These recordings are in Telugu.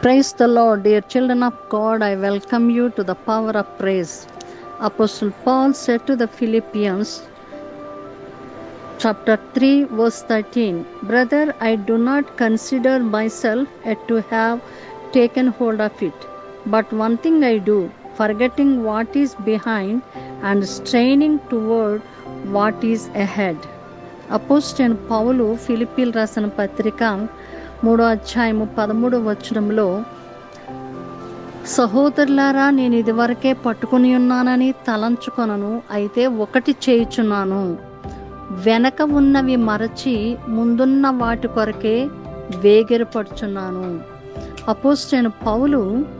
Praise the Lord, dear children of God. I welcome you to the power of praise. Apostle Paul said to the Philippians, chapter 3, verse 13 Brother, I do not consider myself yet to have taken hold of it, but one thing I do, forgetting what is behind and straining toward what is ahead. అపోస్టైన్ పౌలు ఫిలిపీల్ రాసిన పత్రిక మూడో అధ్యాయము పదమూడో వచనంలో సహోదరులారా నేను ఇదివరకే పట్టుకుని ఉన్నానని తలంచుకొనను అయితే ఒకటి చేయుచున్నాను వెనక ఉన్నవి మరచి ముందున్న వాటి కొరకే వేగిరపడుచున్నాను అపోస్టైన పౌలు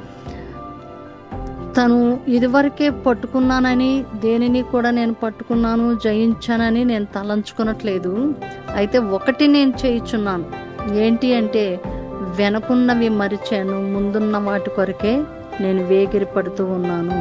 తను ఇదివరకే పట్టుకున్నానని దేనిని కూడా నేను పట్టుకున్నాను జయించానని నేను తలంచుకునట్లేదు అయితే ఒకటి నేను చేయుచున్నాను ఏంటి అంటే వెనకున్నవి మరిచాను ముందున్న వాటి కొరకే నేను వేగిరి పడుతూ ఉన్నాను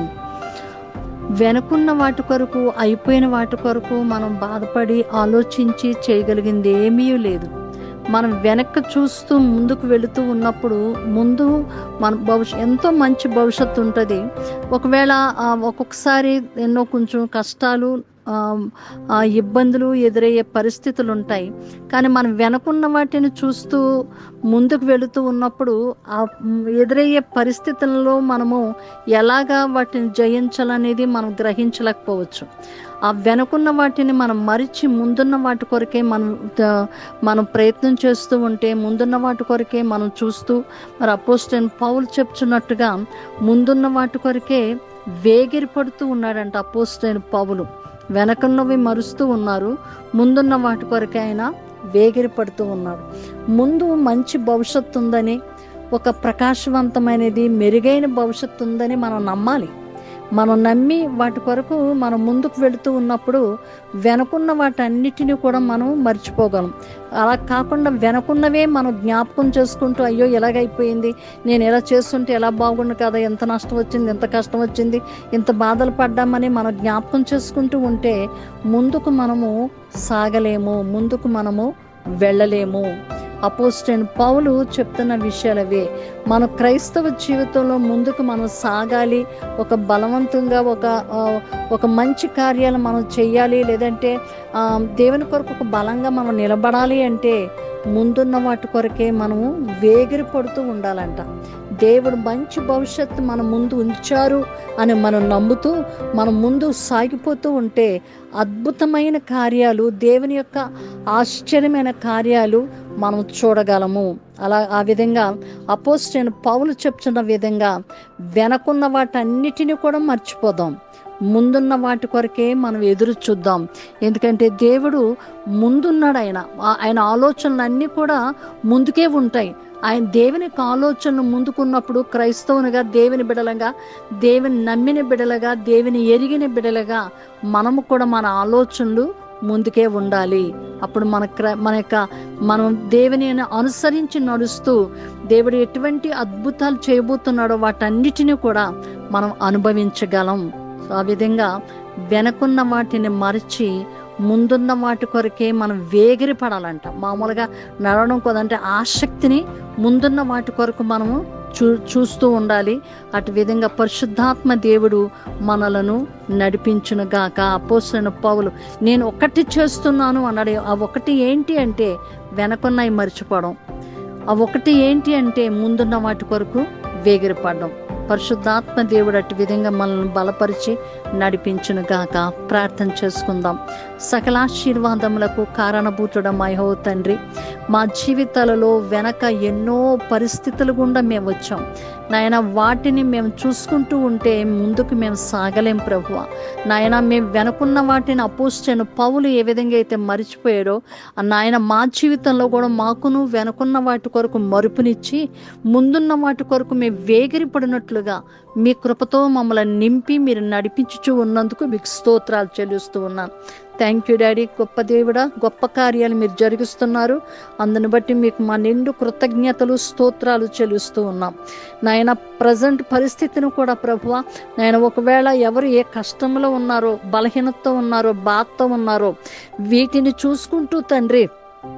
వెనకున్న వాటి కొరకు అయిపోయిన వాటి కొరకు మనం బాధపడి ఆలోచించి చేయగలిగింది ఏమీ లేదు మనం వెనక్కి చూస్తూ ముందుకు వెళుతూ ఉన్నప్పుడు ముందు మన భవిష్య ఎంతో మంచి భవిష్యత్తు ఉంటుంది ఒకవేళ ఆ, ఒక్కొక్కసారి ఎన్నో కొంచెం కష్టాలు ఆ, ఆ, ఇబ్బందులు ఎదురయ్యే పరిస్థితులు ఉంటాయి కానీ మనం వెనకున్న వాటిని చూస్తూ ముందుకు వెళుతూ ఉన్నప్పుడు ఆ మ్, ఎదురయ్యే పరిస్థితుల్లో మనము ఎలాగా వాటిని జయించాలనేది మనం గ్రహించలేకపోవచ్చు ఆ వెనుకున్న వాటిని మనం మరిచి ముందున్న వాటి కొరకే మనం త- మనం ప్రయత్నం చేస్తూ ఉంటే ముందున్న వాటి కొరకే మనం చూస్తూ మరి అపోస్టైన్ పౌలు చెప్తున్నట్టుగా ముందున్న వాటి కొరకే వేగిరి పడుతూ ఉన్నాడంట అపోస్టైన్ పౌలు వెనకున్నవి మరుస్తూ ఉన్నారు ముందున్న వాటి కొరకే ఆయన వేగిరి పడుతూ ఉన్నాడు ముందు మంచి భవిష్యత్తు ఉందని ఒక ప్రకాశవంతమైనది మెరుగైన భవిష్యత్తు ఉందని మనం నమ్మాలి మనం నమ్మి వాటి కొరకు మనం ముందుకు వెళుతూ ఉన్నప్పుడు వెనకున్న వాటన్నిటిని కూడా మనం మర్చిపోగలం అలా కాకుండా వెనకున్నవే మనం జ్ఞాపకం చేసుకుంటూ అయ్యో ఎలాగైపోయింది నేను ఎలా చేస్తుంటే ఎలా బాగుండు కదా ఎంత నష్టం వచ్చింది ఎంత కష్టం వచ్చింది ఇంత బాధలు పడ్డామని మనం జ్ఞాపకం చేసుకుంటూ ఉంటే ముందుకు మనము సాగలేము ముందుకు మనము వెళ్ళలేము అపోస్టైన్ పౌలు చెప్తున్న విషయాలు అవే మన క్రైస్తవ జీవితంలో ముందుకు మనం సాగాలి ఒక బలవంతంగా ఒక ఆ, ఒక మంచి కార్యాలు మనం చేయాలి లేదంటే ఆ, దేవుని కొరకు ఒక బలంగా మనం నిలబడాలి అంటే ముందున్న వాటి కొరకే మనము వేగిరి పడుతూ ఉండాలంట దేవుడు మంచి భవిష్యత్తు మన ముందు ఉంచారు అని మనం నమ్ముతూ మనం ముందు సాగిపోతూ ఉంటే అద్భుతమైన కార్యాలు దేవుని యొక్క ఆశ్చర్యమైన కార్యాలు మనం చూడగలము అలా ఆ విధంగా అపోస్టైన పౌలు చెప్తున్న విధంగా వెనకున్న వాటన్నిటిని కూడా మర్చిపోదాం ముందున్న వాటి కొరకే మనం ఎదురు చూద్దాం ఎందుకంటే దేవుడు ముందున్నాడు ఆయన ఆ- ఆయన ఆలోచనలు అన్నీ కూడా ముందుకే ఉంటాయి ఆయన దేవుని యొక్క ఆలోచనలు ముందుకున్నప్పుడు క్రైస్తవునిగా దేవుని బిడలగా దేవుని నమ్మిన బిడలగా దేవుని ఎరిగిన బిడలగా మనము కూడా మన ఆలోచనలు ముందుకే ఉండాలి అప్పుడు మన క్ర- మన యొక్క మనం దేవుని అనుసరించి నడుస్తూ దేవుడు ఎటువంటి అద్భుతాలు చేయబోతున్నాడో వాటన్నిటిని కూడా మనం అనుభవించగలం సో ఆ విధంగా వెనకున్న వాటిని మరిచి ముందున్న వాటి కొరకే మనం వేగిరి పడాలంట మామూలుగా నడవడం కొదంటే ఆసక్తిని ముందున్న వాటి కొరకు మనము చూ చూస్తూ ఉండాలి అటు విధంగా పరిశుద్ధాత్మ దేవుడు మనలను నడిపించునుగాక అపోసైన పౌలు నేను ఒకటి చేస్తున్నాను అన్నాడు ఆ ఒకటి ఏంటి అంటే వెనకున్నవి మర్చిపోవడం ఆ ఒకటి ఏంటి అంటే ముందున్న వాటి కొరకు వేగిరపడడం పరిశుద్ధాత్మ దేవుడు అటు విధంగా మనల్ని బలపరిచి నడిపించును గాక ప్రార్థన చేసుకుందాం సకలాశీర్వాదములకు కారణభూతుడ మహో తండ్రి మా జీవితాలలో వెనక ఎన్నో పరిస్థితులు గుండా మేము వచ్చాం నాయన వాటిని మేము చూసుకుంటూ ఉంటే ముందుకు మేము సాగలేం ప్రభువ నాయన మేము వెనకున్న వాటిని అపోస్టైన పౌలు ఏ విధంగా అయితే మరిచిపోయాడో ఆ నాయన మా జీవితంలో కూడా మాకును వెనకున్న వాటి కొరకు మరుపునిచ్చి ముందున్న వాటి కొరకు మేము వేగిరి పడినట్లుగా మీ కృపతో మమ్మల్ని నింపి మీరు నడిపించుచూ ఉన్నందుకు మీకు స్తోత్రాలు చెల్లిస్తూ ఉన్నాను థ్యాంక్ యూ డాడీ గొప్ప దేవుడా గొప్ప కార్యాలు మీరు జరిగిస్తున్నారు అందుని బట్టి మీకు మా నిండు కృతజ్ఞతలు స్తోత్రాలు చెల్లిస్తూ ఉన్నాం నాయన ప్రజెంట్ పరిస్థితిని కూడా ప్రభువ నాయన ఒకవేళ ఎవరు ఏ కష్టంలో ఉన్నారో బలహీనతతో ఉన్నారో బాధతో ఉన్నారో వీటిని చూసుకుంటూ తండ్రి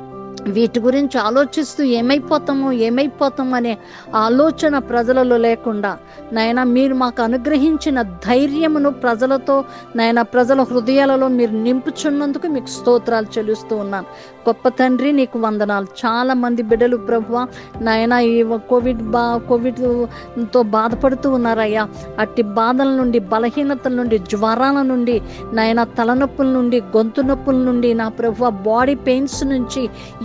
వీటి గురించి ఆలోచిస్తూ ఏమైపోతామో ఏమైపోతామో అనే ఆలోచన ప్రజలలో లేకుండా నాయన మీరు మాకు అనుగ్రహించిన ధైర్యమును ప్రజలతో నాయన ప్రజల హృదయాలలో మీరు నింపుచున్నందుకు మీకు స్తోత్రాలు చెల్లిస్తూ ఉన్నాను గొప్ప తండ్రి నీకు వందనాలు చాలా మంది బిడ్డలు ప్రభువ నాయన ఈ కోవిడ్ బా కోవిడ్తో బాధపడుతూ ఉన్నారయ్యా అట్టి బాధల నుండి బలహీనతల నుండి జ్వరాల నుండి నాయన తలనొప్పుల నుండి గొంతు నొప్పుల నుండి నా ప్రభు బాడీ పెయిన్స్ నుంచి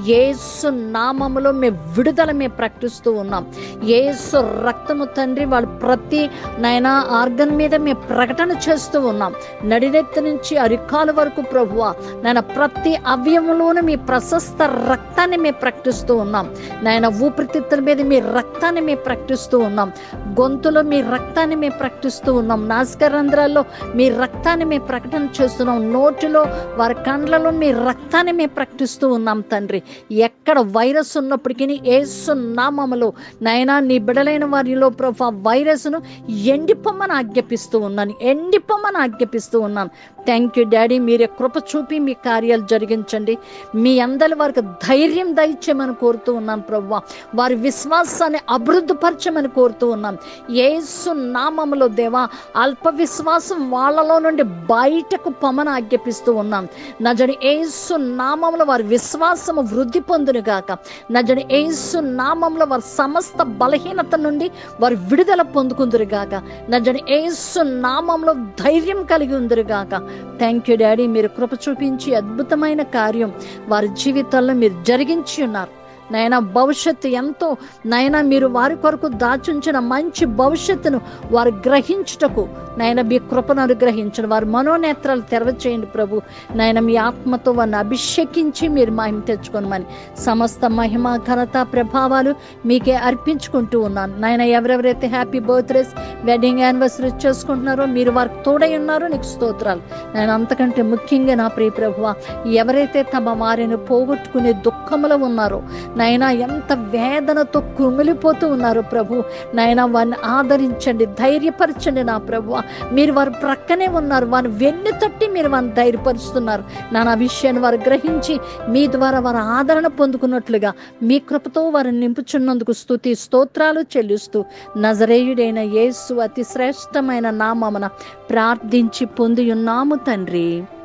ఏసు నామములో మేము విడుదల మేము ప్రకటిస్తూ ఉన్నాం ఏసు రక్తము తండ్రి వాళ్ళు ప్రతి నాయన ఆర్గన్ మీద మేము ప్రకటన చేస్తూ ఉన్నాం నడినెత్తి నుంచి అరికాలు వరకు ప్రభువ నాయన ప్రతి అవయవంలోనూ మీ ప్రశస్త రక్తాన్ని మేము ప్రకటిస్తూ ఉన్నాం నాయన ఊపిరితిత్తుల మీద మీ రక్తాన్ని మేము ప్రకటిస్తూ ఉన్నాం గొంతులో మీ రక్తాన్ని మేము ప్రకటిస్తూ ఉన్నాం నాసిక రంధ్రాల్లో మీ రక్తాన్ని మేము ప్రకటన చేస్తున్నాం నోటిలో వారి కండ్లలో మీ రక్తాన్ని మేము ప్రకటిస్తూ ఉన్నాం తండ్రి ఎక్కడ వైరస్ ఉన్నప్పటికీ ఏసు నామములో నైనా నీ బిడలైన వారిలో ప్రభు ఆ వైరస్ను ఎండిపోమ్మని ఆజ్ఞాపిస్తూ ఉన్నాను ఎండిపోమ్మని ఆజ్ఞాపిస్తూ ఉన్నాను థ్యాంక్ యూ డాడీ మీరే కృప చూపి మీ కార్యాలు జరిగించండి మీ అందరి వారికి ధైర్యం దయచేయమని కోరుతూ ఉన్నాను ప్రభు వారి విశ్వాసాన్ని అభివృద్ధిపరచమని కోరుతూ ఉన్నాం ఏసు నామములో దేవా అల్ప విశ్వాసం వాళ్ళలో నుండి బయటకు పొమ్మని ఆజ్ఞాపిస్తూ ఉన్నాం నజడి ఏసు నామంలో వారి విశ్వాసము వృద్ధి పొందును గాక నజడి ఏసు నామంలో వారి సమస్త బలహీనత నుండి వారు విడుదల పొందుకుందురు గాక నజడి ఏసు నామంలో ధైర్యం కలిగి ఉందిరు గాక థ్యాంక్ యూ డాడీ మీరు కృప చూపించి అద్భుతమైన కార్యం వారి జీవితాల్లో మీరు జరిగించి ఉన్నారు నాయన భవిష్యత్తు ఎంతో నాయన మీరు వారి కొరకు దాచుంచిన మంచి భవిష్యత్తును వారు గ్రహించుటకు నాయన మీ కృపను అనుగ్రహించండి వారి మనోనేత్రాలు తెరవచేయండి ప్రభు నాయన మీ ఆత్మతో వారిని అభిషేకించి మీరు మహిమ తెచ్చుకోనమని సమస్త మహిమ ఘనత ప్రభావాలు మీకే అర్పించుకుంటూ ఉన్నాను నాయన ఎవరెవరైతే హ్యాపీ బర్త్డేస్ వెడ్డింగ్ యానివర్సరీ చేసుకుంటున్నారో మీరు వారికి తోడై ఉన్నారో నీకు స్తోత్రాలు నేను అంతకంటే ముఖ్యంగా నా ప్రియ ప్రభువ ఎవరైతే తమ వారిని పోగొట్టుకునే దుఃఖంలో ఉన్నారో నాయన ఎంత వేదనతో కుమిలిపోతూ ఉన్నారు ప్రభు నాయన వారిని ఆదరించండి ధైర్యపరచండి నా ప్రభు మీరు వారి ప్రక్కనే ఉన్నారు వారిని వెన్ను తట్టి మీరు వారిని ధైర్యపరుస్తున్నారు నా విషయాన్ని వారు గ్రహించి మీ ద్వారా వారు ఆదరణ పొందుకున్నట్లుగా మీ కృపతో వారిని నింపుచున్నందుకు స్తుతి స్తోత్రాలు చెల్లిస్తూ నజరేయుడైన యేసు అతి శ్రేష్టమైన నామమున ప్రార్థించి పొంది ఉన్నాము తండ్రి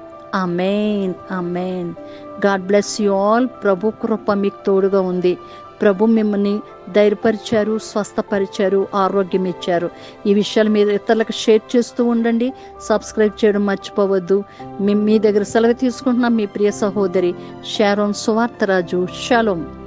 amen amen God bless you all ప్రభు కృప మీకు తోడుగా ఉంది ప్రభు మిమ్మల్ని ధైర్యపరిచారు స్వస్థపరిచారు ఆరోగ్యం ఇచ్చారు ఈ విషయాలు మీరు ఇతరులకు షేర్ చేస్తూ ఉండండి సబ్స్క్రైబ్ చేయడం మర్చిపోవద్దు మీ మీ దగ్గర సెలవు తీసుకుంటున్నాం మీ ప్రియ సహోదరి షారోన్ సువార్తరాజు షలోం